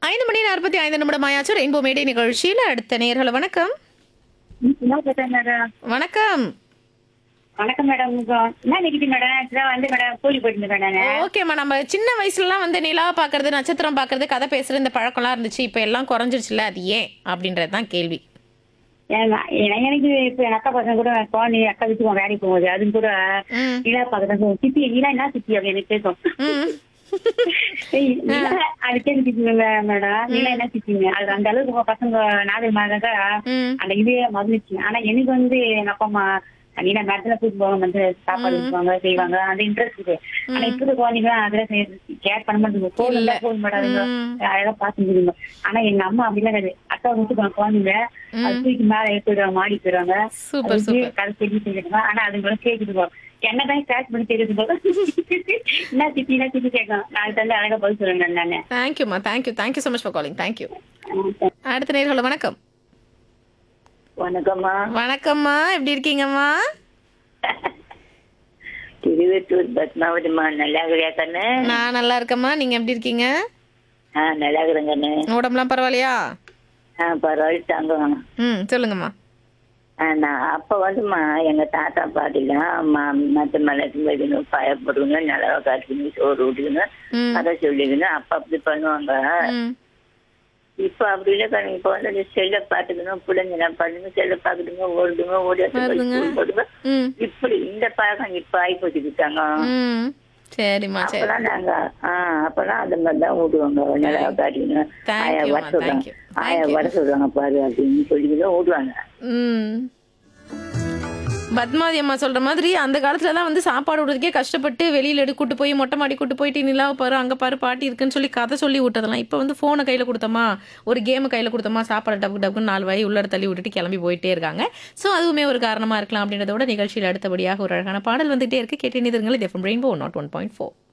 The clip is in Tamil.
ஐந்து மணி நாற்பத்தி ஐந்து நிமிடம் ஆயாச்சு ரெயின்போ மேடை நிகழ்ச்சியில் அடுத்த நேர்களை வணக்கம் என்ன பேசுறேன் மேடம் வணக்கம் வணக்கம் மேடம் என்ன நிக்கிட்டு மேடம் இப்பதான் வந்து மேடம் கூலி போயிட்டு மேடம் நானு ஓகேம்மா நம்ம சின்ன வயசுலலாம் வந்து நிலா பார்க்கறது நட்சத்திரம் பார்க்கறது கதை பேசுறது இந்த பழக்கம்லாம் இருந்துச்சு இப்போ எல்லாம் குறைஞ்சிருச்சுல அது ஏன் அப்படின்றது தான் கேள்வி ஏங்க, என- எனக்கு இப்ப என் அக்கா பசங்க கூட குழந்தை அக்கா வீட்டுக்கு வேலைக்கு போகும்போது அதுவும் கூட ம் நிலா பாக்கதான் சித்தி நீலா என்ன சித்தி அப்படி எனக்கு பேசும் ம் ஏய், நிலா, அது கேட்டுக்கிட்டு மேடம் நீலா என்ன சித்திங்க அது அந்த அளவுக்கு உங்க பசங்க நாகல் மாதிரி ம் அந்த இதே மகிழ்ச்சி ஆனா எனக்கு வந்து எங்க அப்பா அம்மா நீனா மேடத்துல கூட்டு போவாங்க வந்து சாப்பாடு வைப்பாங்க செய்வாங்க அந்த இன்ட்ரெஸ்ட் இருக்கு ஆனா இப்ப இருக்க குழந்தைங்க அதெல்லாம் கேர் பண்ண மாட்டேங்குது போன் இல்ல போன் மாட்டாதுங்க ம். அழகா பாத்துருங்க ஆனா எங்க அம்மா அப்படிலாம் கிடையாது அக்கா விட்டுப்பாங்க குழந்தைங்க அது தூக்கி மேல எடுத்துடுவாங்க மாடி போயிடுவாங்க சூப்பர் சூப்பர் கதை சொல்லி செஞ்சிருங்க ஆனா அதுங்களை கேக்குது போ என்னதான் கேட்ச் பண்ணி தெரியுது போ என்ன சித்தி என்ன சித்தி கேட்கும் நாளைக்கு தந்து அழகா பதில் சொல்லுங்க நானு தேங்க்யூம்மா thank you thank you so much for calling thank you அடுத்த நேர்களை வணக்கம் வணக்கம்மா வணக்கம்மா எப்படி இருக்கீங்கம்மா திருவெட்டூர் பத்மாவதிமா நல்லா இருக்கிறியா கண்ணு நான் நல்லா இருக்கேம்மா நீங்க எப்படி இருக்கீங்க ஆ நல்லா இருக்கிறேன் கண்ணு உடம்புலாம் பரவாயில்லையா ஆ பரவாயில்ல தாங்குவாங்க ம் சொல்லுங்கம்மா நான் அப்ப வந்துமா எங்க தாத்தா பாட்டிலாம் மத்த மலைக்கு வைக்கணும் பயப்படணும் நிலவை காட்டுக்கணும் சோறு ஊட்டிக்கணும் ம் அதை சொல்லிக்கணும் அப்ப அப்படி பண்ணுவாங்க ம் இப்ப அப்படி இல்லை கண்ணு இப்ப வந்து செல்ல பாத்துக்கணும் பிள்ளைங்க என்ன பண்ணுங்க செல்ல பாக்குதுங்க ஓடுதுங்க வருதுங்க. ஓடி போடுங்க ம் இப்படி இந்த பழக்கம் இப்ப ஆகி போச்சுக்கிட்டாங்க ம் சரிம்மா சரி அப்பெல்லாம் நாங்க ஆஹ் அப்பெல்லாம் அந்த மாதிரி தான் ஓடுவாங்க நிலவை காட்டிக்கணும் Thank ஆயா you, வர ma. சொல்றாங்க Thank you. ஆயா Thank you. வர சொல்றாங்க பாரு அப்படின்னு சொல்லிக்கிட்டு ஓடுவாங்க ம் பத்மாதி அம்மா சொல்ற மாதிரி அந்த காலத்துல தான் வந்து சாப்பாடு விடுறதுக்கே கஷ்டப்பட்டு வெளியில எடு கூட்டு போய் மொட்டை மாடி கூட்டு போயிட்டு நிலாவை பாரு அங்க பாரு பாட்டி இருக்குன்னு சொல்லி கதை சொல்லி விட்டதெல்லாம் இப்போ வந்து போனை கையில கொடுத்தோமா ஒரு கேம் கையில கொடுத்தோமா சாப்பாடு டப்பு டப்புன்னு நாலு வாய் உள்ளட தள்ளி விட்டுட்டு கிளம்பி போயிட்டே இருக்காங்க ஸோ அதுவுமே ஒரு காரணமா இருக்கலாம் அப்படின்றத விட நிகழ்ச்சியில் அடுத்தபடியாக ஒரு அழகான பாடல் வந்துட்டே இருக்கு கேட்டு நிதிருங்கள் இது rainbow nought one point four